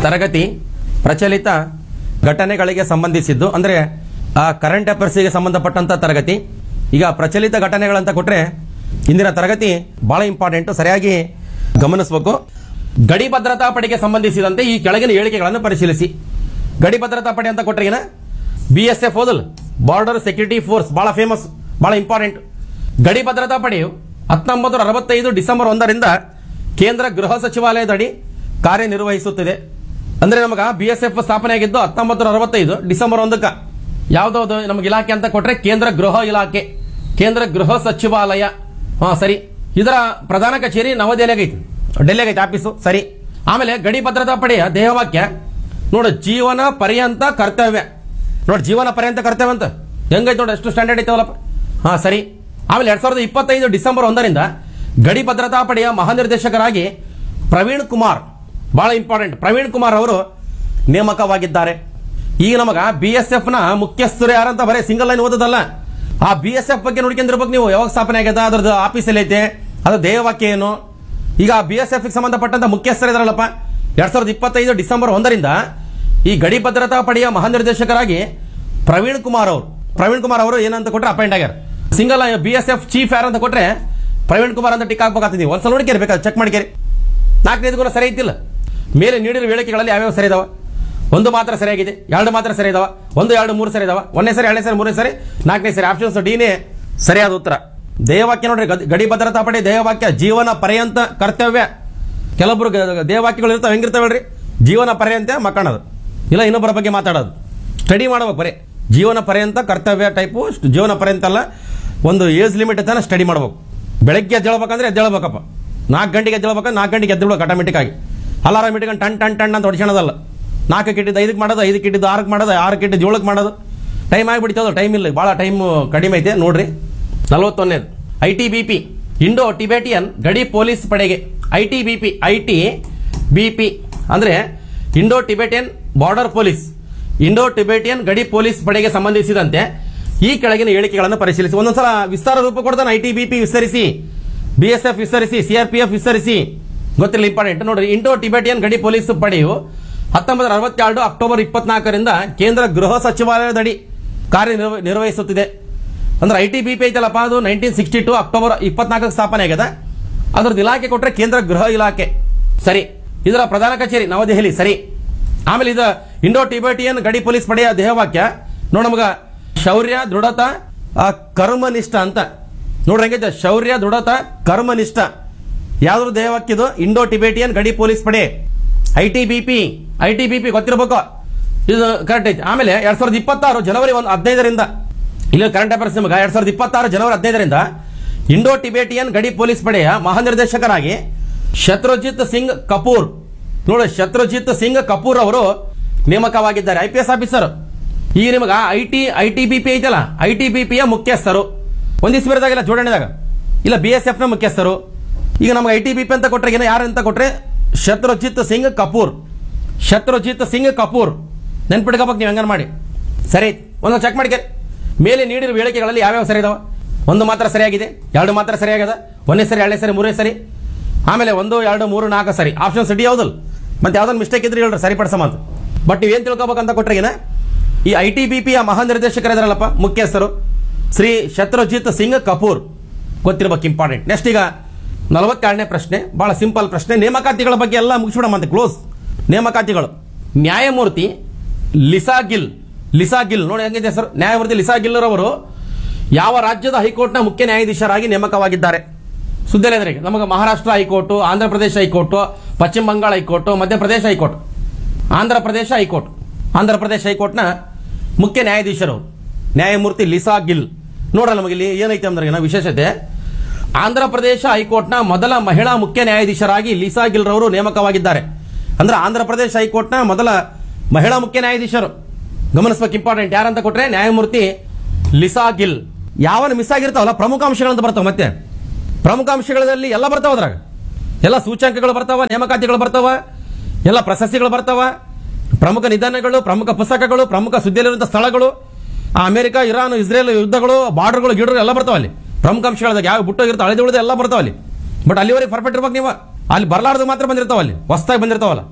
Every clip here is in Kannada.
ತರಗತಿ ಪ್ರಚಲಿತ ಘಟನೆಗಳಿಗೆ ಸಂಬಂಧಿಸಿದ್ದು ಅಂದರೆ ಆ ಕರೆಂಟ್ ಅಫೇರ್ಸ್ಗೆ ಸಂಬಂಧಪಟ್ಟಂತ ತರಗತಿ ಈಗ ಪ್ರಚಲಿತ ಘಟನೆಗಳಂತ ಕೊಟ್ರೆ ಇಂದಿನ ತರಗತಿ ಬಹಳ ಇಂಪಾರ್ಟೆಂಟ್ ಸರಿಯಾಗಿ ಗಮನಿಸಬೇಕು ಗಡಿ ಭದ್ರತಾ ಪಡೆಗೆ ಸಂಬಂಧಿಸಿದಂತೆ ಈ ಕೆಳಗಿನ ಹೇಳಿಕೆಗಳನ್ನು ಪರಿಶೀಲಿಸಿ ಗಡಿ ಭದ್ರತಾ ಪಡೆ ಅಂತ ಕೊಟ್ರೆ ಏನ ಬಿ ಎಸ್ ಎಫ್ ಓದಲ್ ಬಾರ್ಡರ್ ಸೆಕ್ಯೂರಿಟಿ ಫೋರ್ಸ್ ಬಹಳ ಫೇಮಸ್ ಬಹಳ ಇಂಪಾರ್ಟೆಂಟ್ ಗಡಿ ಭದ್ರತಾ ಪಡೆಯು ಹತ್ತೊಂಬತ್ತು ಅರವತ್ತೈದು ಡಿಸೆಂಬರ್ ಒಂದರಿಂದ ಕೇಂದ್ರ ಗೃಹ ಸಚಿವಾಲಯದಡಿ ಕಾರ್ಯನಿರ್ವಹಿಸುತ್ತಿದೆ ಅಂದ್ರೆ ನಮಗ ಬಿ ಎಸ್ ಎಫ್ ಸ್ಥಾಪನೆ ಆಗಿದ್ದು ಹತ್ತೊಂಬತ್ತು ಅರವತ್ತೈದು ಡಿಸೆಂಬರ್ ಒಂದಕ್ಕ ಯಾವ್ದಾವ್ದು ನಮಗೆ ಇಲಾಖೆ ಅಂತ ಕೊಟ್ರೆ ಕೇಂದ್ರ ಗೃಹ ಇಲಾಖೆ ಕೇಂದ್ರ ಗೃಹ ಸಚಿವಾಲಯ ಹಾ ಸರಿ ಇದರ ಪ್ರಧಾನ ಕಚೇರಿ ನವದೆಹಲಿಯಾಗೈತಿ ಡೆಲ್ಲಿಯಾಗೈತಿ ಆಫೀಸು ಸರಿ ಆಮೇಲೆ ಗಡಿ ಭದ್ರತಾ ಪಡೆಯ ದೇಹವಾಕ್ಯ ನೋಡು ಜೀವನ ಪರ್ಯಂತ ಕರ್ತವ್ಯ ನೋಡಿ ಜೀವನ ಪರ್ಯಂತ ಕರ್ತವ್ಯ ಅಂತ ಹೆಂಗೈತೆ ನೋಡಿ ಎಷ್ಟು ಸ್ಟ್ಯಾಂಡರ್ಡ್ ಐತವಲ್ಲಪ್ಪ ಹಾ ಸರಿ ಆಮೇಲೆ ಎರಡ್ ಸಾವಿರದ ಇಪ್ಪತ್ತೈದು ಡಿಸೆಂಬರ್ ಒಂದರಿಂದ ಗಡಿ ಭದ್ರತಾ ಪಡೆಯ ಮಹಾನಿರ್ದೇಶಕರಾಗಿ ಪ್ರವೀಣ್ ಕುಮಾರ್ ಬಹಳ ಇಂಪಾರ್ಟೆಂಟ್ ಪ್ರವೀಣ್ ಕುಮಾರ್ ಅವರು ನೇಮಕವಾಗಿದ್ದಾರೆ ಈಗ ನಮಗ ಬಿ ಎಸ್ ಎಫ್ ನ ಮುಖ್ಯಸ್ಥರು ಯಾರಂತ ಬರೀ ಸಿಂಗಲ್ ಲೈನ್ ಓದೋದಲ್ಲ ಆ ಬಿ ಎಸ್ ಎಫ್ ಬಗ್ಗೆ ನೋಡ್ಕೊಂಡಿರ್ಬೇಕು ನೀವು ಯಾವಾಗ ಸ್ಥಾಪನೆ ಆಗ್ಯದ ಅದ್ರದ್ದು ಆಫೀಸಲ್ಲಿ ಐತೆ ಅದ್ರ ಧ್ಯೇಯವಾಕ್ಯ ಏನು ಈಗ ಬಿ ಎಸ್ ಎಫ್ ಸಂಬಂಧಪಟ್ಟಂತ ಮುಖ್ಯಸ್ಥರು ಇದಾರಲ್ಲಪ್ಪ ಎರಡ್ ಸಾವಿರದ ಇಪ್ಪತ್ತೈದು ಡಿಸೆಂಬರ್ ಒಂದರಿಂದ ಈ ಗಡಿ ಭದ್ರತಾ ಪಡೆಯ ಮಹಾನಿರ್ದೇಶಕರಾಗಿ ಪ್ರವೀಣ್ ಕುಮಾರ್ ಅವರು ಪ್ರವೀಣ್ ಕುಮಾರ್ ಅವರು ಏನಂತ ಕೊಟ್ರೆ ಅಪಾಯಿಂಟ್ ಆಗ್ಯಾರ single B S F chief ಯಾರು ಅಂತ ಕೊಟ್ರೆ ಪ್ರವೀಣ್ ಕುಮಾರ್ ಅಂತ ಟಿಕ್ ಹಾಕ್ಬೇಕಾಗ್ತದೆ ಒಂದ್ಸಲ ನೋಡಿಕೇರಿ ಬೇಕಾದ್ರೆ ಚೆಕ್ ಮಾಡಿಕೇರಿ ನಾಲ್ಕನೇದು ಕೂಡ ಸರಿ ಐತಿಲ್ಲ ಮೇಲೆ ನೀಡಿರುವ ಹೇಳಿಕೆಗಳಲ್ಲಿ ಯಾವ್ಯಾವ ಸರಿ ಇದಾವ ಒಂದು ಮಾತ್ರ ಸರಿಯಾಗಿದೆ ಎರಡು ಮಾತ್ರ ಸರಿ ಇದಾವ ಒಂದು ಎರಡು ಮೂರು ಸರಿ ಇದಾವ ಒಂದನೇ ಸರಿ ಎರಡನೇ ಸರಿ ಮೂರನೇ ಸರಿ ನಾಲ್ಕನೇ ಸರಿ ಆಪ್ಷನ್ಸ್ ಡಿನೇ ಸರಿಯಾದ ಉತ್ತರ ದೇಹವಾಕ್ಯ ನೋಡ್ರಿ ಗದ್- ಗಡಿ ಭದ್ರತಾ ಪಡೆ ದೇಹವಾಕ್ಯ ಜೀವನ ಪರ್ಯಂತ ಕರ್ತವ್ಯ ಕೆಲವೊಬ್ರು ಗ- ದೇಹವಾಕ್ಯಗಳು ಇರ್ತಾವೆ ಹೆಂಗಿರ್ತಾವಲ್ರಿ ಜೀವನ ಪರ್ಯಂತ ಮಕ್ಕಳದು ಇಲ್ಲ ಇನ್ನೊಬ್ಬರ ಬಗ್ಗೆ ಮಾತಾಡೋದು ಸ್ಟಡಿ ಮಾಡ್ಬೇಕು ಬರೀ ಜೀವನ ಪರ್ಯಂತ ಕರ್ತವ್ಯ ಟೈಪು ಜೀವನ ಪರ್ಯಂತ ಅಲ್ಲ ಒಂದು ಏಜ್ ಲಿಮಿಟ್ ತನ ಸ್ಟಡಿ ಮಾಡ್ಬೇಕು ಬೆಳಗ್ಗೆ ಎದ್ದೇಳ್ಬೇಕಂದ್ರೆ ಎದ್ದೇಳ್ಬೇಕಪ್ಪ ನಾಲ್ಕು ಗಂಟೆಗೆ ಎದ್ದೇಳ್ಬೇಕಂದ್ರೆ ನಾಲ್ಕು ಗಂಟೆಗೆ ಎದ್ದೇಳ್ಬೇಕು ಆಟೋಮೆಟಿಕ್ ಆಗಿ ಅಲಾರಾಮ್ ಇಟ್ಕೊಂಡು ಟನ್ ಟನ್ ಟನ್ ಅಂತ ಹೊಡಿಸೋಣದಲ್ಲ ನಾಲ್ಕು ಕಿಟ್ಟಿದ್ದು ಐದಕ್ಕೆ ಮಾಡೋದು ಐದು ಕಿಟ್ಟಿದ್ದು ಆರಕ್ಕೆ ಮಾಡೋದು ಆರು ಕಿಟ್ಟಿದ್ದು ಏಳಕ್ಕೆ ಮಾಡೋದು ಟೈಮ್ ಆಗಿಬಿಡ್ತದ ಟೈಮ್ ಇಲ್ಲ ಭಾಳ ಟೈಮ್ ಕಡಿಮೆ ಐತೆ ನೋಡ್ರಿ ನಲವತ್ತೊಂದನೇದು I T B P Indo Tibetan ಗಡಿ ಪೊಲೀಸ್ ಪಡೆಗೆ I T B P I T B P ಅಂದ್ರೆ Indo Tibetan border police Indo Tibetan ಗಡಿ ಪೊಲೀಸ್ ಪಡೆಗೆ ಸಂಬಂಧಿಸಿದಂತೆ ಈ ಕೆಳಗಿನ ಹೇಳಿಕೆಗಳನ್ನು ಪರಿಶೀಲಿಸಿ ಒಂದೊಂದ್ಸಲ ವಿಸ್ತಾರ ರೂಪ ಕೊಡ್ತಾನೆ ಐ ಟಿ ಬಿ ಪಿ ವಿಸ್ತರಿಸಿ ಬಿ ಎಸ್ ಎಫ್ ವಿಸ್ತರಿಸಿ ಸಿಆರ್ಪಿಎಫ್ ವಿಸ್ತರಿಸಿ ಗೊತ್ತಿಲ್ಲ ಇಂಪಾರ್ಟೆಂಟ್ ನೋಡ್ರಿ ಇಂಡೋ ಟಿಬೆಟಿಯನ್ ಗಡಿ ಪೊಲೀಸ್ ಪಡೆಯು ಹತ್ತೊಂಬತ್ತು ಅರವತ್ತೆರಡು ಅಕ್ಟೋಬರ್ ಇಪ್ಪತ್ನಾಲ್ಕರಿಂದ ಕೇಂದ್ರ ಗೃಹ ಸಚಿವಾಲಯದಡಿ ಕಾರ್ಯನಿರ್ವ ನಿರ್ವಹಿಸುತ್ತಿದೆ ಅಂದ್ರೆ ಐ ಟಿ ಬಿ ಪಿ ಐತಲ್ಲಪ್ಪ ಅದು ನೈನ್ಟೀನ್ ಸಿಕ್ಸ್ಟಿ ಟು ಅಕ್ಟೋಬರ್ ಇಪ್ಪತ್ನಾಲ್ಕಕ್ಕೆ ಸ್ಥಾಪನೆ ಆಗ್ಯದ ಅದ್ರದ್ದು ಇಲಾಖೆ ಕೊಟ್ರೆ ಕೇಂದ್ರ ಗೃಹ ಇಲಾಖೆ ಸರಿ ಇದರ ಪ್ರಧಾನ ಕಚೇರಿ ನವದೆಹಲಿ ಸರಿ ಆಮೇಲೆ ಇದು ಇಂಡೋ ಟಿಬೆಟಿಯನ್ ಗಡಿ ಪೊಲೀಸ್ ಪಡೆಯ ದೇಹವಾಕ್ಯ ನೋಡ ನಮಗ ಶೌರ್ಯ ದೃಢತ ಆ, ಕರ್ಮನಿಷ್ಠ ಅಂತ ನೋಡ್ರಿ ಹೆಂಗೈತೆ ಶೌರ್ಯ ದೃಢತ ಕರ್ಮನಿಷ್ಠ ಯಾವ್ದ್ರ ದೇಹವಾಕ್ಯ ಇದು ಇಂಡೋ ಟಿಬೆಟಿಯನ್ ಗಡಿ ಪೊಲೀಸ್ ಪಡೆ I T B P I T B P ಗೊತ್ತಿರ್ಬೇಕು ಇದು ಕರೆಕ್ಟ್ ಐತಿ ಆಮೇಲೆ ಎರಡ್ ಸಾವಿರದ ಇಪ್ಪತ್ತಾರು ಜನವರಿ ಒಂದು ಹದಿನೈದರಿಂದ ಇಲ್ಲಿ ಕರೆಂಟ್ ಅಫೇರ್ಸ್ ನಿಮಗೆ ಎರಡ್ ಸಾವಿರದ ಇಪ್ಪತ್ತಾರು ಜನವರಿ ಹದಿನೈದರಿಂದ ಇಂಡೋ ಟಿಬೆಟಿಯನ್ ಗಡಿ ಪೊಲೀಸ್ ಪಡೆಯ ಮಹಾನಿರ್ದೇಶಕರಾಗಿ ಶತ್ರುಜಿತ್ ಸಿಂಗ್ ಕಪೂರ್ ನೋಡಿ ಶತ್ರುಜಿತ್ ಸಿಂಗ್ ಕಪೂರ್ ಅವರು ನೇಮಕವಾಗಿದ್ದಾರೆ ಐ ಪಿ ಎಸ್ ಆಫೀಸರ್ ಈಗ ನಿಮಗ I T I T B P ಐತಲ್ಲ ಐ ಟಿ ಬಿ ಪಿಯ ಮುಖ್ಯಸ್ಥರು ಒಂದಿವ್ಸ ಬರದಾಗಿಲ್ಲ ಜೋಡಣೆದಾಗ ಇಲ್ಲ ಬಿ ಎಸ್ ಎಫ್ ನ ಮುಖ್ಯಸ್ಥರು ಈಗ ನಮ್ಗೆ ಐ ಟಿ ಬಿ ಪಿ ಅಂತ ಕೊಟ್ರೆ ಏನು ಯಾರು ಅಂತ ಕೊಟ್ರೆ ಶತ್ರುಜಿತ್ ಸಿಂಗ್ ಕಪೂರ್ ಶತ್ರುಜಿತ್ ಸಿಂಗ್ ಕಪೂರ್ ನೆನ್ಪಿಟ್ಕೋಬೇಕು ನೀವು ಹೆಂಗನ್ ಮಾಡಿ ಸರಿ ಒಂದು ಚೆಕ್ ಮಾಡಿಕೆ ಮೇಲೆ ನೀಡಿರುವ ಹೇಳಿಕೆಗಳಲ್ಲಿ ಯಾವ್ಯಾವ ಸರಿ ಇದಾವ ಒಂದು ಮಾತ್ರ ಸರಿಯಾಗಿದೆ ಎರಡು ಮಾತ್ರ ಸರಿಯಾಗಿದೆ ಒಂದೇ ಸರಿ ಎರಡನೇ ಸರಿ ಮೂರನೇ ಸರಿ ಆಮೇಲೆ ಒಂದು ಎರಡು ಮೂರು ನಾಲ್ಕು ಸರಿ ಆಪ್ಷನ್ ಡಿ ಯಾವ್ದಲ್ಲ ಮತ್ತೆ ಯಾವ್ದೊಂದು ಮಿಸ್ಟೇಕ್ ಇದ್ರೆ ಹೇಳ್ರಿ ಸರಿಪಡಿಸಮ ಅಂತ ಬಟ್ ನೀವೇನ್ ತಿಳ್ಕೊಬೇಕಂತ ಕೊಟ್ರೆ ಏನ ಈ ಐ ಟಿ ಬಿ ಪಿಯ ಮಹಾನಿರ್ದೇಶಕರಿದಾರಲ್ಲಪ್ಪ ಮುಖ್ಯಸ್ಥರು ಶ್ರೀ ಶತ್ರುಜಿತ್ ಸಿಂಗ್ ಕಪೂರ್ ಗೊತ್ತಿರ್ಬೇಕು ಇಂಪಾರ್ಟೆಂಟ್ ನೆಕ್ಸ್ಟ್ ಈಗ ನಲವತ್ತೆರಡನೇ ಪ್ರಶ್ನೆ ಬಹಳ ಸಿಂಪಲ್ ಪ್ರಶ್ನೆ ನೇಮಕಾತಿಗಳ ಬಗ್ಗೆ ಎಲ್ಲ ಮುಗಿಸ್ಬಿಡಮ್ಮ ಅಂತ ಕ್ಲೋಸ್ ನೇಮಕಾತಿಗಳು ನ್ಯಾಯಮೂರ್ತಿ ಲಿಸಾ ಗಿಲ್ ಲಿಸಾ ಗಿಲ್ ನೋಡಿ ಹೆಂಗಿದೆ ಸರ್ ನ್ಯಾಯಮೂರ್ತಿ ಲಿಸಾ ಗಿಲ್ ರವರು ಯಾವ ರಾಜ್ಯದ ಹೈಕೋರ್ಟ್ನ ಮುಖ್ಯ ನ್ಯಾಯಾಧೀಶರಾಗಿ ನೇಮಕವಾಗಿದ್ದಾರೆ ಸುದ್ದಿಯಲ್ಲಿದ್ದಾರೆ ನಮಗೆ Maharashtra high court Andhra Pradesh high court Paschima Bangala high court Madhya Pradesh high court Andhra Pradesh high court Andhra ಪ್ರದೇಶ ಹೈಕೋರ್ಟ್ನ ಮುಖ್ಯ ನ್ಯಾಯಾಧೀಶರು ನ್ಯಾಯಮೂರ್ತಿ ಲಿಸಾ ಗಿಲ್ ನೋಡ್ರಲ್ಲ ನಮಗೆ ಇಲ್ಲಿ ಏನೈತೆ ಅಂದ್ರೆ ಏನ ವಿಶೇಷತೆ ಆಂಧ್ರ ಪ್ರದೇಶ ಹೈಕೋರ್ಟ್ನ ಮೊದಲ ಮಹಿಳಾ ಮುಖ್ಯ ನ್ಯಾಯಾಧೀಶರಾಗಿ ಲಿಸಾ ಗಿಲ್ ರವರು ನೇಮಕವಾಗಿದ್ದಾರೆ ಅಂದ್ರೆ ಆಂಧ್ರ ಪ್ರದೇಶ ಹೈಕೋರ್ಟ್ನ ಮೊದಲ ಮಹಿಳಾ ಮುಖ್ಯ ನ್ಯಾಯಾಧೀಶರು ಗಮನಿಸ್ಬೇಕು ಇಂಪಾರ್ಟೆಂಟ್ ಯಾರಂತ ಕೊಟ್ರೆ ನ್ಯಾಯಮೂರ್ತಿ ಲಿಸಾ ಗಿಲ್ ಯಾವನ್ ಮಿಸ್ ಆಗಿರ್ತಾವಲ್ಲ ಪ್ರಮುಖ ಅಂಶಗಳಂತ ಬರ್ತಾವ ಮತ್ತೆ ಪ್ರಮುಖ ಅಂಶಗಳಲ್ಲಿ ಎಲ್ಲ ಬರ್ತಾವ ಅದ್ರಾಗ ಎಲ್ಲ ಸೂಚ್ಯಂಕಗಳು ಬರ್ತಾವ ನೇಮಕಾತಿಗಳು ಬರ್ತಾವ ಎಲ್ಲ ಪ್ರಶಸ್ತಿಗಳು ಬರ್ತಾವ ಪ್ರಮುಖ ನಿಧನಗಳು ಪ್ರಮುಖ ಪುಸ್ತಕಗಳು ಪ್ರಮುಖ ಸುದ್ದಿಯಲ್ಲಿರುವಂತಹ ಸ್ಥಳಗಳು ಆ ಅಮೆರಿಕ ಇರಾನ್ ಇಸ್ರೇಲ್ ಯುದ್ಧಗಳು ಬಾರ್ಡರ್ಗಳು ಗಿಡಗಳು ಎಲ್ಲ ಬರ್ತಾವ ಅಲ್ಲಿ ಪ್ರಮುಖ ಅಂಶಗಳದಾಗ ಯಾವ ಬಿಟ್ಟೋಗಿರ್ತಾವ ಹಳೆದು ಉಳಿದ ಎಲ್ಲ ಬರ್ತಾವ ಅಲ್ಲಿ ಬಟ್ ಅಲ್ಲಿವರೆಗೆ ಪರ್ಫೆಕ್ಟ್ ಇರ್ಬೇಕು ನೀವು ಅಲ್ಲಿ ಬರಲಾರ್ದು ಮಾತ್ರ ಬಂದಿರ್ತಾವ ಅಲ್ಲಿ ಹೊಸದಾಗಿ ಬಂದಿರ್ತಾವಲ್ಲ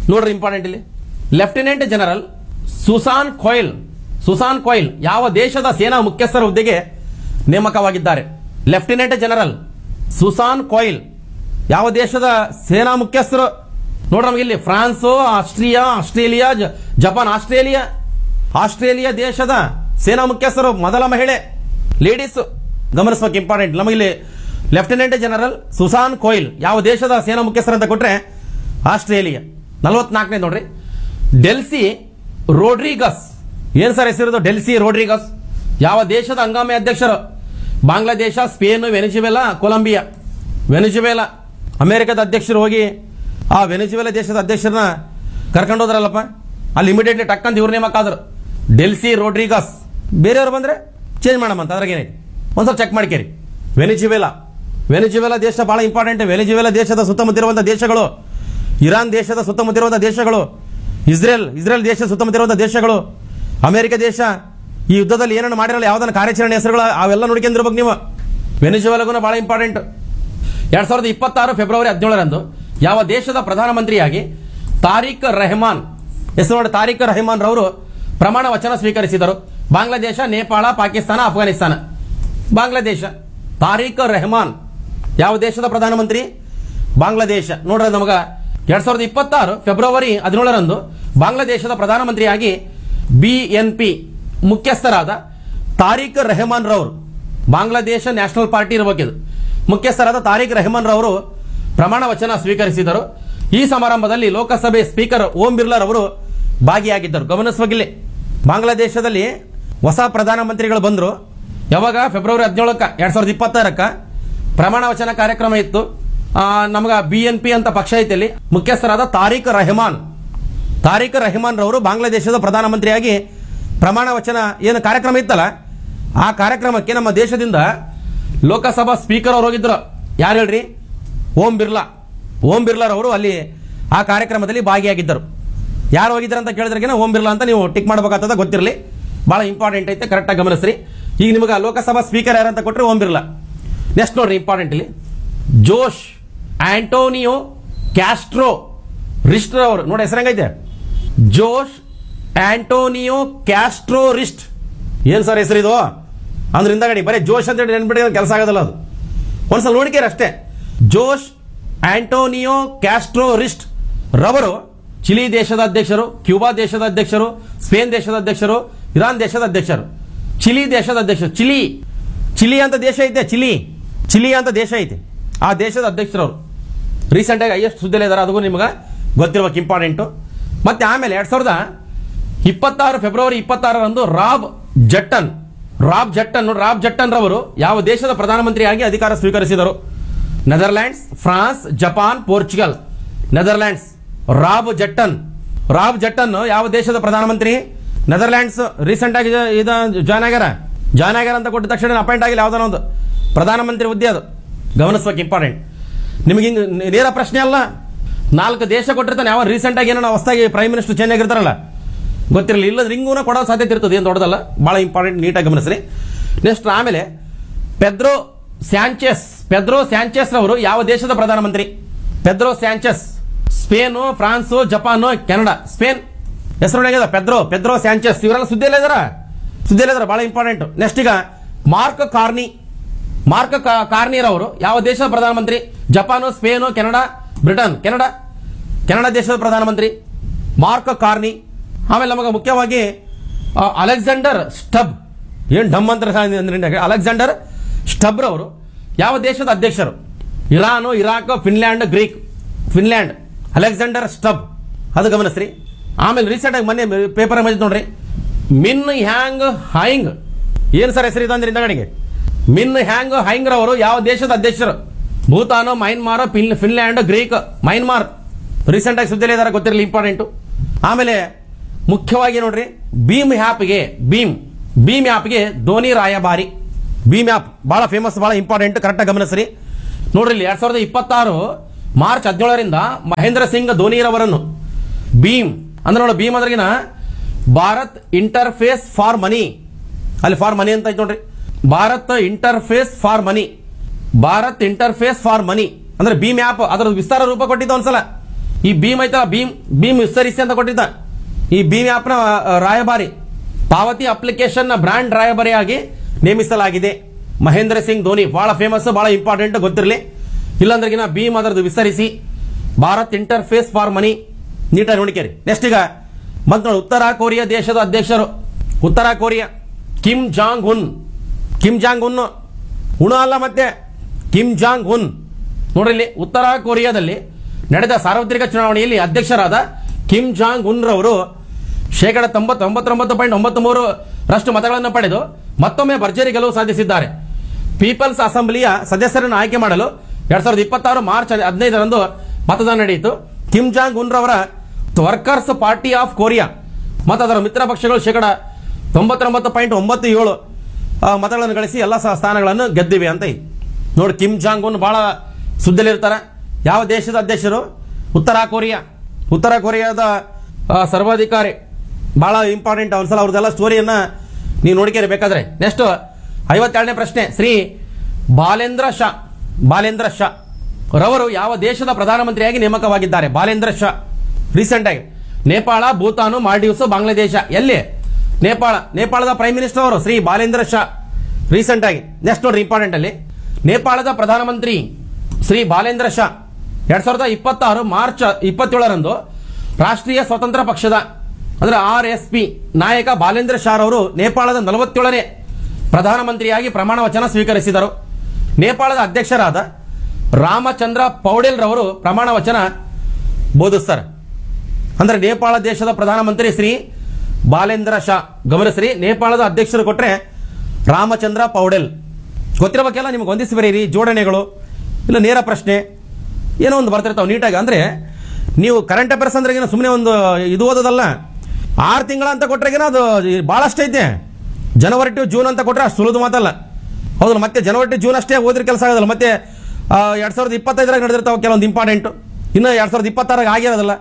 ನೋಡ್ರಿ ಇಂಪಾರ್ಟೆಂಟ್ ಇಲ್ಲಿ lieutenant general Susan Coyle Susan Coyle ಯಾವ ದೇಶದ ಸೇನಾ ಮುಖ್ಯಸ್ಥರ ಹುದ್ದೆಗೆ ನೇಮಕವಾಗಿದ್ದಾರೆ ಲೆಫ್ಟಿನೆಂಟ್ ಜನರಲ್ ಸುಸಾನ್ ಕೊಯ್ಲ್ ಯಾವ ದೇಶದ ಸೇನಾ ಮುಖ್ಯಸ್ಥರು ನೋಡ್ರಿ ನಮಗೆ ಇಲ್ಲಿ ಫ್ರಾನ್ಸು ಆಸ್ಟ್ರಿಯಾ ಆಸ್ಟ್ರೇಲಿಯಾ ಜ- ಜಪಾನ್ ಆಸ್ಟ್ರೇಲಿಯಾ ಆಸ್ಟ್ರೇಲಿಯಾ ದೇಶದ ಸೇನಾ ಮುಖ್ಯಸ್ಥರು ಮೊದಲ ಮಹಿಳೆ ಲೇಡೀಸ್ ಗಮನಿಸ್ಬೇಕು ಇಂಪಾರ್ಟೆಂಟ್ ನಮಗಿಲ್ಲಿ ಲೆಫ್ಟಿನೆಂಟ್ ಜನರಲ್ ಸುಸಾನ್ ಕೊಯ್ಲ್ ಯಾವ ದೇಶದ ಸೇನಾ ಮುಖ್ಯಸ್ಥರು ಅಂತ ಕೊಟ್ರೆ ಆಸ್ಟ್ರೇಲಿಯಾ ನಲವತ್ನಾಲ್ಕನೇ ನೋಡ್ರಿ ಡೆಲ್ಸಿ ರೋಡ್ರಿಗಸ್ ಏನ್ ಸರ್ ಹೆಸರಿದು ಡೆಲ್ಸಿ ರೋಡ್ರಿಗಸ್ ಯಾವ ದೇಶದ ಹಂಗಾಮಿ ಅಧ್ಯಕ್ಷರು Bangladesh Spain Venezuela Colombia Venezuela ಅಮೆರಿಕದ ಅಧ್ಯಕ್ಷರು ಹೋಗಿ ಆ ವೆನಿಜುವೆಲಾ ದೇಶದ ಅಧ್ಯಕ್ಷರನ್ನ ಕರ್ಕೊಂಡು ಹೋದ್ರಲ್ಲಪ್ಪ ಅಲ್ಲಿ ಇಮಿಡಿಯೇಟ್ಲಿ ಟಕ್ಕಂತ ಇವ್ರ ನೇಮಕ ಆದ್ರು ಡೆಲ್ಸಿ ರೋಡ್ರಿಗಸ್ ಬೇರೆಯವರು ಬಂದ್ರೆ ಚೇಂಜ್ ಮಾಡಮಂತ ಅದ್ರಾಗೇನೈತಿ ಒಂದ್ಸಲ ಚೆಕ್ ಮಾಡ್ಕೇರಿ ವೆನಿಜುವೆಲಾ ವೆನಿಜುವೆಲಾ ದೇಶ ಬಹಳ ಇಂಪಾರ್ಟೆಂಟ್ ವೆನಿಜುವೆಲಾ ದೇಶದ ಸುತ್ತಮುತ್ತ ಇರುವಂತಹ ದೇಶಗಳು ಇರಾನ್ ದೇಶದ ಸುತ್ತಮುತ್ತ ಇರುವಂತಹ ದೇಶಗಳು ಇಸ್ರೇಲ್ ಇಸ್ರೇಲ್ ದೇಶ ಸುತ್ತಮುತ್ತ ಇರುವಂತಹ ದೇಶಗಳು ಅಮೆರಿಕ ದೇಶ ಈ ಯುದ್ಧದಲ್ಲಿ ಏನನ್ನು ಮಾಡಿರಲ್ಲ ಯಾವ್ದನ್ನ ಕಾರ್ಯಾಚರಣೆ ಹೆಸರುಗಳು ಅವೆಲ್ಲ ನೋಡ್ಕೊಂಡಿರ್ಬೇಕು ನೀವು ವೆನಿಜುವೆಲಾಗೂ ಬಹಳ ಇಂಪಾರ್ಟೆಂಟ್ ಎರಡ್ ಸಾವಿರದ ಇಪ್ಪತ್ತಾರು ಫೆಬ್ರವರಿ ಹದಿನೇಳರಂದು ಯಾವ ದೇಶದ ಪ್ರಧಾನಮಂತ್ರಿಯಾಗಿ ತಾರಿಕ್ ರೆಹಮಾನ್ ಹೆಸರು ನೋಡಿ ತಾರಿಕ್ ರೆಹಮಾನ್ ರವರು ಪ್ರಮಾಣ ವಚನ ಸ್ವೀಕರಿಸಿದರು ಬಾಂಗ್ಲಾದೇಶ ನೇಪಾಳ ಪಾಕಿಸ್ತಾನ ಅಫ್ಘಾನಿಸ್ತಾನ ಬಾಂಗ್ಲಾದೇಶ ತಾರಿಕ್ ರೆಹಮಾನ್ ಯಾವ ದೇಶದ ಪ್ರಧಾನಮಂತ್ರಿ ಬಾಂಗ್ಲಾದೇಶ ನೋಡ್ರಿ ನಮಗ ಎರಡ್ ಸಾವಿರದ ಇಪ್ಪತ್ತಾರು ಫೆಬ್ರವರಿ ಹದಿನೇಳರಂದು ಬಾಂಗ್ಲಾದೇಶದ ಪ್ರಧಾನಮಂತ್ರಿಯಾಗಿ ಬಿಎನ್ಪಿ ಮುಖ್ಯಸ್ಥರಾದ ತಾರಿಕ್ ರೆಹಮಾನ್ ರವರು ಬಾಂಗ್ಲಾದೇಶ ನ್ಯಾಷನಲ್ ಪಾರ್ಟಿ ಇರಬೇಕಿದು ಮುಖ್ಯಸ್ಥರಾದ ತಾರಿಕ್ ರೆಹಮಾನ್ ರವರು ಪ್ರಮಾಣ ವಚನ ಸ್ವೀಕರಿಸಿದರು ಈ ಸಮಾರಂಭದಲ್ಲಿ ಲೋಕಸಭೆ ಸ್ಪೀಕರ್ ಓಂ ಬಿರ್ಲಾ ರವರು ಭಾಗಿಯಾಗಿದ್ದರು ಗಮನಿಸುವಾಗಿಲ್ಲಿ ಬಾಂಗ್ಲಾದೇಶದಲ್ಲಿ ಹೊಸ ಪ್ರಧಾನಮಂತ್ರಿಗಳು ಬಂದರು ಯಾವಾಗ ಫೆಬ್ರವರಿ ಹದಿನೇಳಕ್ಕ ಎರಡ್ ಸಾವಿರದ ಇಪ್ಪತ್ತಾರಕ್ಕ ಪ್ರಮಾಣ ವಚನ ಕಾರ್ಯಕ್ರಮ ಇತ್ತು ಆ, ನಮಗ ಬಿ ಎನ್ ಪಿ ಅಂತ ಪಕ್ಷ ಐತಿ ಅಲ್ಲಿ ಮುಖ್ಯಸ್ಥರಾದ ತಾರಿಕ್ ರೆಹಮಾನ್ ತಾರಿಕ್ ರೆಹಮಾನ್ ರವರು ಬಾಂಗ್ಲಾದೇಶದ ಪ್ರಧಾನಮಂತ್ರಿಯಾಗಿ ಪ್ರಮಾಣ ವಚನ ಏನು ಕಾರ್ಯಕ್ರಮ ಇತ್ತಲ್ಲ ಆ ಕಾರ್ಯಕ್ರಮಕ್ಕೆ ನಮ್ಮ ದೇಶದಿಂದ ಲೋಕಸಭಾ ಸ್ಪೀಕರ್ ಅವರು ಹೋಗಿದ್ರು ಯಾರು ಹೇಳ್ರಿ ಓಂ ಬಿರ್ಲಾ ಓಂ ಬಿರ್ಲಾರವರು ಅಲ್ಲಿ ಆ ಕಾರ್ಯಕ್ರಮದಲ್ಲಿ ಭಾಗಿಯಾಗಿದ್ದರು ಯಾರು ಹೋಗಿದ್ದಾರೆ ಅಂತ ಕೇಳಿದ್ರೆಗಿನ ಓಂ ಬಿರ್ಲಾ ಅಂತ ನೀವು ಟಿಕ್ ಮಾಡಬೇಕಾಗ್ತದ ಗೊತ್ತಿರಲಿ ಬಹಳ ಇಂಪಾರ್ಟೆಂಟ್ ಐತೆ ಕರೆಕ್ಟಾಗಿ ಗಮನಿಸ್ರಿ ಈಗ ನಿಮಗೆ ಲೋಕಸಭಾ ಸ್ಪೀಕರ್ ಯಾರಂತ ಕೊಟ್ಟರೆ ಓಂ ಬಿರ್ಲಾ ನೆಕ್ಸ್ಟ್ ನೋಡ್ರಿ ಇಂಪಾರ್ಟೆಂಟ್ ಇಲ್ಲಿ ಜೋಶ್ ಆಂಟೋನಿಯೋ ಕ್ಯಾಸ್ಟ್ರೋ ರಿಸ್ಟ್ರ್ ಅವರು ನೋಡಿ ಹೆಸರಂಗೈತೆ ಜೋಶ್ ಆಂಟೋನಿಯೋ ಕ್ಯಾಸ್ಟ್ರೋ ರಿಸ್ಟ್ ಏನ್ ಸರ್ ಹೆಸರಿದು ಅಂದ್ರೆ ಹಿಂದಗಡಿ ಬರೀ ಜೋಶ್ ಅಂತ ಹೇಳಿ ನೆನ್ಬಿಟ್ಟಿದ್ರೆ ಕೆಲಸ ಆಗೋದಿಲ್ಲ ಅದು ಒಂದ್ಸಲ ನೋಡಿಕೇರಿ ಅಷ್ಟೇ ಜೋಶ್ ಆಂಟೋನಿಯೋ ಕ್ಯಾಸ್ಟ್ರೋ ರಿಸ್ಟ್ ರವರು ಚಿಲಿ ದೇಶದ ಅಧ್ಯಕ್ಷರು ಕ್ಯೂಬಾ ದೇಶದ ಅಧ್ಯಕ್ಷರು ಸ್ಪೇನ್ ದೇಶದ ಅಧ್ಯಕ್ಷರು ಇರಾನ್ ದೇಶದ ಅಧ್ಯಕ್ಷರು ಚಿಲಿ ದೇಶದ ಅಧ್ಯಕ್ಷರು ಚಿಲಿ ಚಿಲಿ ಅಂತ ದೇಶ ಐತೆ ಚಿಲಿ ಚಿಲಿ ಅಂತ ದೇಶ ಐತೆ ಆ ದೇಶದ ಅಧ್ಯಕ್ಷರವರು ರೀಸೆಂಟ್ ಆಗಿ ಹೈಯೆಸ್ಟ್ ಸುದ್ದಿಯಲ್ಲಿ ಇದಾರೆ ಅದಕ್ಕೂ ನಿಮ್ಗೆ ಗೊತ್ತಿರ್ಬೇಕು ಇಂಪಾರ್ಟೆಂಟು ಮತ್ತೆ ಆಮೇಲೆ ಎರಡ್ ಸಾವಿರದ ಇಪ್ಪತ್ತಾರು ಫೆಬ್ರವರಿ ಇಪ್ಪತ್ತಾರರಂದು ರಾಬ್ ಜಟ್ಟನ್ ರಾಬ್ ಜಟ್ಟನ್ ನೋಡಿ, ರಾಬ್ ಜಟ್ಟನ್ ರವರು ಯಾವ ದೇಶದ ಪ್ರಧಾನಮಂತ್ರಿಯಾಗಿ ಅಧಿಕಾರ ಸ್ವೀಕರಿಸಿದರು Netherlands France Japan Portugal Netherlands Rob Jetten Rob Jetten ಯಾವ ದೇಶದ ಪ್ರಧಾನಮಂತ್ರಿ ನೆದರ್ಲ್ಯಾಂಡ್ಸ್ ರೀಸೆಂಟ್ ಆಗಿ ಇದು ಜಾಯ್ನ್ ಆಗ್ಯಾರ ಜಾಯ್ನ್ ಆಗ್ಯಾರ ಅಂತ ಕೊಟ್ಟ ತಕ್ಷಣ ಅಪಾಯಿಂಟ್ ಆಗಿಲ್ಲ ಯಾವ್ದಾರ ಒಂದು ಪ್ರಧಾನಮಂತ್ರಿ ಹುದ್ದೆ ಅದು ಗಮನಿಸ್ಬೇಕು ಇಂಪಾರ್ಟೆಂಟ್ ನಿಮಗೆ ಹಿಂಗೆ ನೇರ ಪ್ರಶ್ನೆ ಅಲ್ಲ ನಾಲ್ಕು ದೇಶ ಕೊಟ್ಟಿರ್ತಾನೆ ಯಾವ ರೀಸೆಂಟ್ ಆಗಿ ಏನೋ ಹೊಸದಾಗಿ ಪ್ರೈಮ್ ಮಿನಿಸ್ಟರ್ ಚೇಂಜ್ ಆಗಿರ್ತಾರಲ್ಲ ಗೊತ್ತಿರಲಿಲ್ಲ ಇಲ್ಲದ ರಿಂಗೂನ ಕೊಡೋ ಸಾಧ್ಯತೆ ಇರ್ತದೆ ಏನು ದೊಡ್ಡದಲ್ಲ ಭಾಳ ಇಂಪಾರ್ಟೆಂಟ್ ನೀಟಾಗಿ ಗಮನಿಸ್ರಿ ನೆಕ್ಸ್ಟ್ ಆಮೇಲೆ ಪೆದ್ರೋ ಸ್ಯಾಂಚೆಸ್ ಪೆದ್ರೋ ಸ್ಯಾಂಚೆಸ್ ರವರು ಯಾವ ದೇಶದ ಪ್ರಧಾನಮಂತ್ರಿ Pedro Sanchez Spain France Japan Canada Spain ಹೆಸರು ಆಗ್ಯದ ಪೆದ್ರೋ ಪೆದ್ರೋ ಸ್ಯಾಂಚೆಸ್ ಇವರೆಲ್ಲ ಸುದ್ದಿಯಲ್ಲೇ ಇದಾರ ಸುದ್ದಿಯಲ್ಲೇ ಇದಾರೆ ಭಾಳ ಇಂಪಾರ್ಟೆಂಟ್ ನೆಕ್ಸ್ಟ್ ಈಗ ಮಾರ್ಕ್ ಕಾರ್ನಿ ಮಾರ್ಕ್ ಕಾ- ಕಾರ್ನಿಯರ್ ಅವರು ಯಾವ ದೇಶದ ಪ್ರಧಾನಮಂತ್ರಿ Japan Spain Canada Britain Canada Canada ದೇಶದ ಪ್ರಧಾನಮಂತ್ರಿ ಮಾರ್ಕ್ ಕಾರ್ನಿ ಆಮೇಲೆ ನಮಗೆ ಮುಖ್ಯವಾಗಿ ಆ, ಅಲೆಕ್ಸಾಂಡರ್ ಸ್ಟಬ್ ಏನ್ ಡಮ್ ಅಂತ ಅಂದ್ರೆ ಅಲೆಕ್ಸಾಂಡರ್ ಸ್ಟಬ್ ರವರು ಯಾವ ದೇಶದ ಅಧ್ಯಕ್ಷರು Iran Iraq Finland Greek Finland Alexander Stubb ಅದು ಗಮನಿಸ್ರಿ ಆಮೇಲೆ ರೀಸೆಂಟ್ ಆಗಿ ಮೊನ್ನೆ ಪೇಪರ್ ಬಂದಿತ್ತು ನೋಡ್ರಿ ಮಿನ್ ಹ್ಯಾಂಗ್ ಹೈಂಗ್ ಏನ್ ಸರ್ ಹೆಸರು ಇದೆ ಅಂದ್ರೆ ಹಿಂದಗಡೆಗೆ ಮಿನ್ ಹ್ಯಾಂಗ್ ಹೈಂಗ್ ರವರು ಯಾವ ದೇಶದ ಅಧ್ಯಕ್ಷರು ಭೂತಾನು ಮೈನ್ಮಾರ್ ಫಿನ್ ಫಿನ್ಲ್ಯಾಂಡ್ ಗ್ರೀಕ್ ಮೈನ್ಮಾರ್ ರೀಸೆಂಟ್ ಆಗಿ ಸುದ್ದಿಯಲ್ಲಿ ಇದಾರೆ ಗೊತ್ತಿರಲಿ ಇಂಪಾರ್ಟೆಂಟು ಆಮೇಲೆ ಮುಖ್ಯವಾಗಿ ನೋಡ್ರಿ ಭೀಮ್ ಹ್ಯಾಪ್ಗೆ ಭೀಮ್ ಭೀಮ್ ಆ್ಯಪ್ಗೆ ಧೋನಿ ರಾಯಭಾರಿ ಭೀಮ್ ಆ್ಯಪ್ ಬಹಳ ಫೇಮಸ್ ಬಹಳ ಇಂಪಾರ್ಟೆಂಟ್ ಕರೆಕ್ಟಾಗಿ ಗಮನಿಸ್ರಿ ನೋಡ್ರಿ ಇಲ್ಲಿ ಎರಡ್ ಸಾವಿರದ ಇಪ್ಪತ್ತಾರು ಮಾರ್ಚ್ ಹದಿನೇಳರಿಂದ ಮಹೇಂದ್ರ ಸಿಂಗ್ ಧೋನಿರವರನ್ನು ಭೀಮ್ ಅಂದ್ರೆ ನೋಡಿ ಭೀಮ್ ಅಂದ್ರಗಿನ ಭಾರತ್ ಇಂಟರ್ಫೇಸ್ ಫಾರ್ ಮನಿ ಅಲ್ಲಿ ಫಾರ್ ಮನಿ ಅಂತ ಐತೆ ನೋಡ್ರಿ Bharat interface for money Bharat interface for money ಅಂದ್ರೆ ಭೀಮ್ ಆ್ಯಪ್ ಅದರ ವಿಸ್ತಾರ ರೂಪ ಕೊಟ್ಟಿದ್ದು ಒಂದ್ಸಲ ಈ ಭೀಮ್ ಐತಲ್ಲ ಭೀಮ್ ಭೀಮ್ ವಿಸ್ತರಿಸಿ ಅಂತ ಕೊಟ್ಟಿದ್ದ ಈ ಭೀಮ್ ಆ್ಯಪ್ನ ಆ, ರಾಯಭಾರಿ ಪಾವತಿ ಅಪ್ಲಿಕೇಶನ್ನ ಬ್ರ್ಯಾಂಡ್ ರಾಯಭಾರಿಯಾಗಿ ನೇಮಿಸಲಾಗಿದೆ ಮಹೇಂದ್ರ ಸಿಂಗ್ ಧೋನಿ ಬಹಳ ಫೇಮಸ್ ಬಹಳ ಇಂಪಾರ್ಟೆಂಟ್ ಗೊತ್ತಿರಲಿ ಇಲ್ಲಾಂದ್ರೆಗಿನ ಭೀಮ್ ಅದರದ್ದು ವಿಸ್ತರಿಸಿ ಭಾರತ್ ಇಂಟರ್ಫೇಸ್ ಫಾರ್ ಮನಿ ನೀಟಾಗಿ ನೋಡಿಕೇರಿ ನೆಕ್ಸ್ಟ್ ಈಗ ಬಂತ ನೋಡಿ ಉತ್ತರ ಕೊರಿಯಾ ದೇಶದ ಅಧ್ಯಕ್ಷರು ಉತ್ತರ Korea Kim Jong Un Kim Jong Un ಉಣ ಅಲ್ಲ ಮತ್ತೆ ಕಿಮ್ ಜಾಂಗ್ ಉನ್ ನೋಡ್ರಿ ಇಲ್ಲಿ ಉತ್ತರ ಕೊರಿಯಾದಲ್ಲಿ ನಡೆದ ಸಾರ್ವತ್ರಿಕ ಚುನಾವಣೆಯಲ್ಲಿ ಅಧ್ಯಕ್ಷರಾದ ಕಿಮ್ ಜಾಂಗ್ ಉನ್ ರವರು ಶೇಕಡ ತೊಂಬತ್ತೊಂಬತ್ತೊಂಬತ್ತು ಪಾಯಿಂಟ್ ಒಂಬತ್ತು ಮೂರು ರಷ್ಟು ಮತಗಳನ್ನು ಪಡೆದು ಮತ್ತೊಮ್ಮೆ ಭರ್ಜರಿ ಗೆಲುವು ಸಾಧಿಸಿದ್ದಾರೆ ಪೀಪಲ್ಸ್ ಅಸೆಂಬ್ಲಿಯ ಸದಸ್ಯರನ್ನು ಆಯ್ಕೆ ಮಾಡಲು ಎರಡ್ ಸಾವಿರದ ಇಪ್ಪತ್ತಾರು ಮಾರ್ಚ್ ಹದಿನೈದರಂದು ಮತದಾನ ನಡೆಯಿತು ಕಿಮ್ ಜಾಂಗ್ ಉನ್ ರವರ ವರ್ಕರ್ಸ್ ಪಾರ್ಟಿ ಆಫ್ ಕೊರಿಯಾ ಮತ್ತು ಅದರ ಮಿತ್ರ ಪಕ್ಷಗಳು ಶೇಕಡ ತೊಂಬತ್ತೊಂಬತ್ತು ಪಾಯಿಂಟ್ ಒಂಬತ್ತು ಏಳು ಆ, ಮತಗಳನ್ನು ಗಳಿಸಿ ಎಲ್ಲ ಸ- ಸ್ಥಾನಗಳನ್ನು ಗೆದ್ದಿವೆ ಅಂತ ಇದೆ. ನೋಡಿ ಕಿಮ್ ಜಾಂಗ್ ಉನ್ ಬಹಳ ಸುದ್ದಿಲಿರ್ತಾರೆ ಯಾವ ದೇಶದ ಅಧ್ಯಕ್ಷರು ಉತ್ತರ ಕೊರಿಯಾ ಉತ್ತರ ಕೊರಿಯಾದ ಆ, ಸರ್ವಾಧಿಕಾರಿ ಬಹಳ ಇಂಪಾರ್ಟೆಂಟ್ ಒಂದ್ಸಲ ಅವ್ರದ್ದೆಲ್ಲ ಸ್ಟೋರಿಯನ್ನ ನೀವು ನೋಡ್ಕೇರಿ ಬೇಕಾದ್ರೆ ನೆಕ್ಸ್ಟ್ ಐವತ್ತೆರಡನೇ ಪ್ರಶ್ನೆ ಶ್ರೀ ಬಾಲೇಂದ್ರ ಶಾ ಬಾಲೇಂದ್ರ ಶಾ ರವರು ಯಾವ ದೇಶದ ಪ್ರಧಾನಮಂತ್ರಿಯಾಗಿ ನೇಮಕವಾಗಿದ್ದಾರೆ ಬಾಲೇಂದ್ರ ಶಾ ರೀಸೆಂಟ್ ಆಗಿ ನೇಪಾಳ ಭೂತಾನು ಮಾಲ್ಡೀವ್ಸ್ ಬಾಂಗ್ಲಾದೇಶ ಎಲ್ಲಿ ನೇಪಾಳ ನೇಪಾಳದ ಪ್ರೈಮ್ ಮಿನಿಸ್ಟರ್ ಅವರು ಶ್ರೀ ಬಾಲೇಂದ್ರ ಶಾ ರೀಸೆಂಟ್ ಆಗಿ ನೆಕ್ಸ್ಟ್ ನೋಡ್ರಿ ಇಂಪಾರ್ಟೆಂಟ್ ಅಲ್ಲಿ ನೇಪಾಳದ ಪ್ರಧಾನಮಂತ್ರಿ ಶ್ರೀ ಬಾಲೇಂದ್ರ ಶಾ ಎರಡ್ ಸಾವಿರದ ಇಪ್ಪತ್ತಾರು ಮಾರ್ಚ್ ಇಪ್ಪತ್ತೇಳರಂದು ರಾಷ್ಟ್ರೀಯ ಸ್ವತಂತ್ರ ಪಕ್ಷದ ಅಂದ್ರೆ ಆರ್ ಎಸ್ ಪಿ ನಾಯಕ ಬಾಲೇಂದ್ರ ಶಾ ಅವರು ನೇಪಾಳದ ನಲವತ್ತೇಳನೇ ಪ್ರಧಾನಮಂತ್ರಿಯಾಗಿ ಪ್ರಮಾಣ ವಚನ ಸ್ವೀಕರಿಸಿದರು ನೇಪಾಳದ ಅಧ್ಯಕ್ಷರಾದ ರಾಮಚಂದ್ರ ಪೌಡೆಲ್ ರವರು ಪ್ರಮಾಣ ವಚನ ಬೋಧಿಸ್ತಾರೆ ಅಂದ್ರೆ ನೇಪಾಳ ದೇಶದ ಪ್ರಧಾನಮಂತ್ರಿ ಶ್ರೀ ಬಾಲೇಂದ್ರ ಶಾ ಗಮನಿಸ್ರಿ ನೇಪಾಳದ ಅಧ್ಯಕ್ಷರು ಕೊಟ್ರೆ ರಾಮಚಂದ್ರ ಪೌಡೆಲ್ ಗೊತ್ತಿರಬೇಕೆಲ್ಲ ನಿಮ್ಗೆ ಹೊಂದಿಸಿ ಬರೀರಿ ಜೋಡಣೆಗಳು ಇಲ್ಲ ನೇರ ಪ್ರಶ್ನೆ ಏನೋ ಒಂದು ಬರ್ತಿರ್ತಾವೆ ನೀಟಾಗಿ ಅಂದ್ರೆ ನೀವು ಕರೆಂಟ್ ಅಫೇರ್ಸ್ ಅಂದ್ರೆ ಏನೋ ಸುಮ್ಮನೆ ಒಂದು ಇದು ಓದೋದಲ್ಲ ಆರು ತಿಂಗಳ ಅಂತ ಕೊಟ್ರೆಗೇನೋ ಅದು ಭಾಳಷ್ಟು ಐತೆ ಜನವರಿ ಟು ಜೂನ್ ಅಂತ ಕೊಟ್ರೆ ಅಷ್ಟು ಸುಲಭ ಮಾತಲ್ಲ ಹೌದಲ್ಲ ಮತ್ತೆ ಜನವರಿ ಟು ಜೂನ್ ಅಷ್ಟೇ ಓದಿದ್ರೆ ಕೆಲಸ ಆಗೋದಲ್ಲ ಮತ್ತೆ ಆ, ಎರಡ್ ಸಾವಿರದ ಇಪ್ಪತ್ತೈದರಾಗ ನಡೆದಿರ್ತಾವೆ ಕೆಲವೊಂದು ಇಂಪಾರ್ಟೆಂಟ್ ಇನ್ನು ಎರಡ್ ಸಾವಿರದ ಇಪ್ಪತ್ತಾರಾಗ ಆಗಿರೋದಲ್ಲ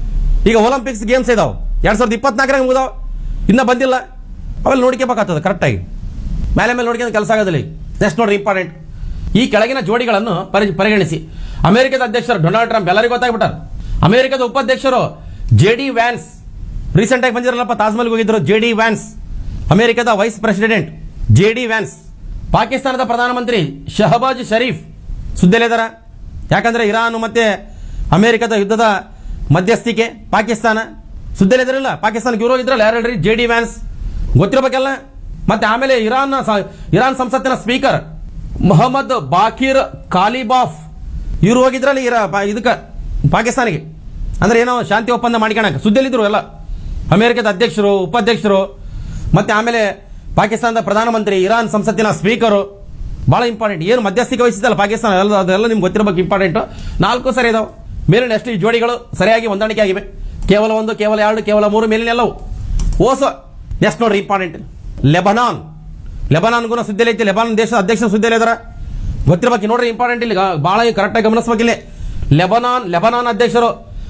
ಈಗ ಒಲಿಂಪಿಕ್ಸ್ ಗೇಮ್ಸ್ ಇದಾವೆ ಎರಡ್ ಸಾವಿರದ ಇಪ್ಪತ್ನಾಲ್ಕರಾಗ ಮುಗಿದಾವೆ ಇನ್ನೂ ಬಂದಿಲ್ಲ ಅವೆಲ್ಲ ನೋಡ್ಕೋಬೇಕಾಗ್ತದೆ ಕರೆಕ್ಟಾಗಿ ಮೇಲೆ ಮೇಲೆ ನೋಡ್ಕೊಂಡು ಕೆಲಸ ಆಗೋದಿಲ್ಲ ನೆಕ್ಸ್ಟ್ ನೋಡ್ರಿ ಇಂಪಾರ್ಟೆಂಟ್ ಈ ಕೆಳಗಿನ ಜೋಡಿಗಳನ್ನು ಪರಿ ಪರಿಗಣಿಸಿ ಅಮೆರಿಕದ ಅಧ್ಯಕ್ಷರು ಡೊನಾಲ್ಡ್ ಟ್ರಂಪ್ ಎಲ್ಲರಿಗೂ ಗೊತ್ತಾಗ್ಬಿಟ್ಟಾರೆ ಅಮೆರಿಕದ ಉಪಾಧ್ಯಕ್ಷರು ಜೆ ಡಿ ವ್ಯಾನ್ಸ್ ರೀಸೆಂಟ್ ಆಗಿ ಬಂದಿರಲ್ಲಪ್ಪ ತಾಜ್ಮಹಲ್ಗೆ ಹೋಗಿದ್ರು ಜೆ ಡಿ ವ್ಯಾನ್ಸ್ ಅಮೆರಿಕದ vice president J D Vance ಪಾಕಿಸ್ತಾನದ ಪ್ರಧಾನಮಂತ್ರಿ ಶಹಬಾಜ್ ಶರೀಫ್ ಸುದ್ದಿಯಲ್ಲಿದ್ದಾರ ಯಾಕಂದ್ರೆ ಇರಾನ್ ಮತ್ತೆ ಅಮೆರಿಕದ ಯುದ್ಧದ ಮಧ್ಯಸ್ಥಿಕೆ ಪಾಕಿಸ್ತಾನ ಸುದ್ದಿಯಲ್ಲಿದ್ದಾರಲ್ಲ ಪಾಕಿಸ್ತಾನಕ್ಕೆ ಇವರು ಇದ್ರಲ್ಲ ಯಾರು ಹೇಳ್ರಿ ಜೆ ಡಿ ವ್ಯಾನ್ಸ್ ಗೊತ್ತಿರಬೇಕಲ್ಲ ಮತ್ತೆ ಆಮೇಲೆ ಇರಾನ್ ಸ- ಇರಾನ್ ಸಂಸತ್ತಿನ ಸ್ಪೀಕರ್ ಮೊಹಮ್ಮದ್ ಬಾಕಿರ್ ಕಾಲಿಬಾಫ್ ಇವರು ಹೋಗಿದ್ರಲ್ಲಿ ಇರ ಪಾ- ಇದಕ್ಕ ಪಾಕಿಸ್ತಾನಿಗೆ ಅಂದ್ರೆ ಏನೋ ಶಾಂತಿ ಒಪ್ಪಂದ ಮಾಡ್ಕೊಳಕ್ಕೆ ಸುದ್ದಿಯಲ್ಲಿದ್ರು ಎಲ್ಲ ಅಮೆರಿಕದ ಅಧ್ಯಕ್ಷರು ಉಪಾಧ್ಯಕ್ಷರು ಮತ್ತೆ ಆಮೇಲೆ ಪಾಕಿಸ್ತಾನದ ಪ್ರಧಾನಮಂತ್ರಿ ಇರಾನ್ ಸಂಸತ್ತಿನ ಸ್ಪೀಕರು ಬಹಳ ಇಂಪಾರ್ಟೆಂಟ್ ಏನು ಮಧ್ಯಸ್ಥಿಕೆ ವಹಿಸಿದಲ್ಲ ಪಾಕಿಸ್ತಾನ ಎಲ್ಲ ಅದೆಲ್ಲ ನಿಮ್ಗೆ ಗೊತ್ತಿರಬೇಕು ಇಂಪಾರ್ಟೆಂಟ್ ನಾಲ್ಕು ಸರಿ ಇದಾವೆ ಮೇಲಿನ ಎಷ್ಟು ಈ ಜೋಡಿಗಳು ಸರಿಯಾಗಿ ಹೊಂದಾಣಿಕೆ ಆಗಿವೆ ಕೇವಲ ಒಂದು ಕೇವಲ ಎರಡು ಕೇವಲ ಮೂರು ಮೇಲಿನ ಎಲ್ಲವು ಓಸೋ ನೆಕ್ಸ್ಟ್ ನೋಡ್ರಿ ಇಂಪಾರ್ಟೆಂಟ್ ಲೆಬನಾನ್ ಲೆಬನಾನ್ಗೂ ಸುದ್ದಿಯಲ್ಲಿ ಐತಿ ಲೆಬನಾನ್ ದೇಶದ ಅಧ್ಯಕ್ಷ ಸುದ್ದಿಯಲ್ಲಿ ಇದಾರ ಗೊತ್ತಿರ್ಬೇಕು ನೋಡ್ರಿ ಇಂಪಾರ್ಟೆಂಟ್ ಇಲ್ಲಿ ಗ- ಬಹಳ ಕರೆಕ್ಟಾಗಿ ಗಮನಿಸ್ಬೇಕಿಲ್ಲಿ ಲೆಬನಾನ್ ಲೆಬನಾನ್ ಅಧ್ಯಕ್ಷರು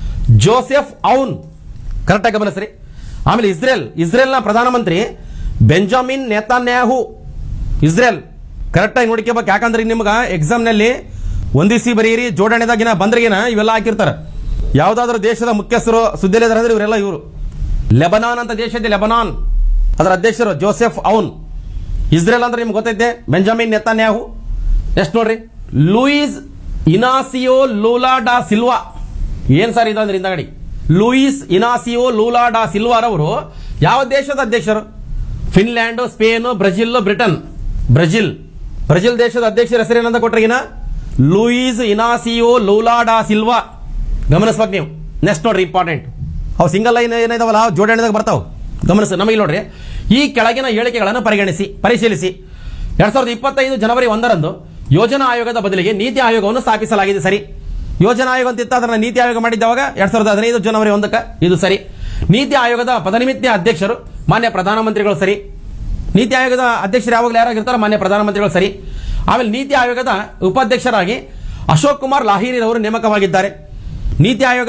ಜೋಸೆಫ್ ಔನ್ ಕರೆಕ್ಟಾಗಿ ಗಮನಿಸ್ರಿ ಆಮೇಲೆ ಇಸ್ರೇಲ್ ಇಸ್ರೇಲ್ನ ಪ್ರಧಾನಮಂತ್ರಿ ಬೆಂಜಾಮಿನ್ ನೇತಾನ್ಯಾಹು ಇಸ್ರೇಲ್ ಕರೆಕ್ಟಾಗಿ ನೋಡ್ಕೋಬೇಕು ಯಾಕಂದ್ರೆ ನಿಮ್ಗೆ ಎಕ್ಸಾಮ್ನಲ್ಲಿ ಒಂದಿಸಿ ಬರೀರಿ ಜೋಡಣೆದಾಗಿನ ಬಂದ್ರಿಗಿನ ಇವೆಲ್ಲ ಹಾಕಿರ್ತಾರೆ ಯಾವುದಾದ್ರೂ ದೇಶದ ಮುಖ್ಯಸ್ಥರು ಸುದ್ದಿಯಲ್ಲಿ ಇದಾರೆ ಅಂದ್ರೆ ಇವರೆಲ್ಲ ಇವರು ಲೆಬನಾನ್ ಅಂತ ದೇಶ ಇದೆ ಲೆಬನಾನ್ ಅದರ ಅಧ್ಯಕ್ಷರು ಜೋಸೆಫ್ ಔನ್ ಇಸ್ರೇಲ್ ಅಂದ್ರೆ ನಿಮ್ಗೆ ಗೊತ್ತೈತೆ ಬೆಂಜಾಮಿನ್ ನೆತಾನ್ಯಾಹು ನೆಕ್ಸ್ಟ್ ನೋಡ್ರಿ Luiz Inacio Lula da Silva ಏನ್ ಸರ್ ಇದು ಅಂದ್ರೆ ಹಿಂದಗಡಿ ಲೂಯಿಸ್ ಇನಾಸಿಯೋ ಲೂಲಾ ಡಾ ಸಿಲ್ವಾರವರು ಯಾವ ದೇಶದ ಅಧ್ಯಕ್ಷರು Finland Spain Brazil Britain Brazil Brazil ದೇಶದ ಅಧ್ಯಕ್ಷರ ಹೆಸರೇನಂತ ಕೊಟ್ರಿಗಿನ Louis Inacio Lula da Silva ಗಮನಿಸ್ಬೇಕು ನೀವು ನೆಕ್ಸ್ಟ್ ನೋಡ್ರಿ ಇಂಪಾರ್ಟೆಂಟ್ ಅವು ಸಿಂಗಲ್ ಲೈನ್ ಏನಿದಾವಲ್ಲ ಅವು ಜೋಡಣೆದಾಗ ಬರ್ತಾವ ಗಮನಿಸಿ ನಮಗೆ ನೋಡ್ರಿ ಈ ಕೆಳಗಿನ ಹೇಳಿಕೆಗಳನ್ನು ಪರಿಗಣಿಸಿ ಪರಿಶೀಲಿಸಿ ಎರಡ್ ಸಾವಿರದ ಇಪ್ಪತ್ತೈದು ಜನವರಿ ಒಂದರಂದು ಯೋಜನಾ ಆಯೋಗದ ಬದಲಿಗೆ ನೀತಿ ಆಯೋಗವನ್ನು ಸ್ಥಾಪಿಸಲಾಗಿದೆ ಸರಿ ಯೋಜನಾ ಆಯೋಗ ಅಂತ ಇತ್ತು ಅದನ್ನ ನೀತಿ ಆಯೋಗ ಮಾಡಿದ್ದವಾಗ ಎರಡ್ ಸಾವಿರದ ಹದಿನೈದು ಜನವರಿ ಒಂದಕ್ಕೆ ಇದು ಸರಿ ನೀತಿ ಆಯೋಗದ ಪದನಿಮಿತ್ಯ ಅಧ್ಯಕ್ಷರು ಮಾನ್ಯ ಪ್ರಧಾನಮಂತ್ರಿಗಳು ಸರಿ ನೀತಿ ಆಯೋಗದ ಅಧ್ಯಕ್ಷರು ಯಾವಾಗಲೂ ಯಾರಾಗಿರ್ತಾರೋ ಮಾನ್ಯ ಪ್ರಧಾನಮಂತ್ರಿಗಳು ಸರಿ ಆಮೇಲೆ ನೀತಿ ಆಯೋಗದ ಉಪಾಧ್ಯಕ್ಷರಾಗಿ ಅಶೋಕ್ ಕುಮಾರ್ ಲಾಹಿರಿ ಅವರು ನೇಮಕವಾಗಿದ್ದಾರೆ ನೀತಿ ಆಯೋಗ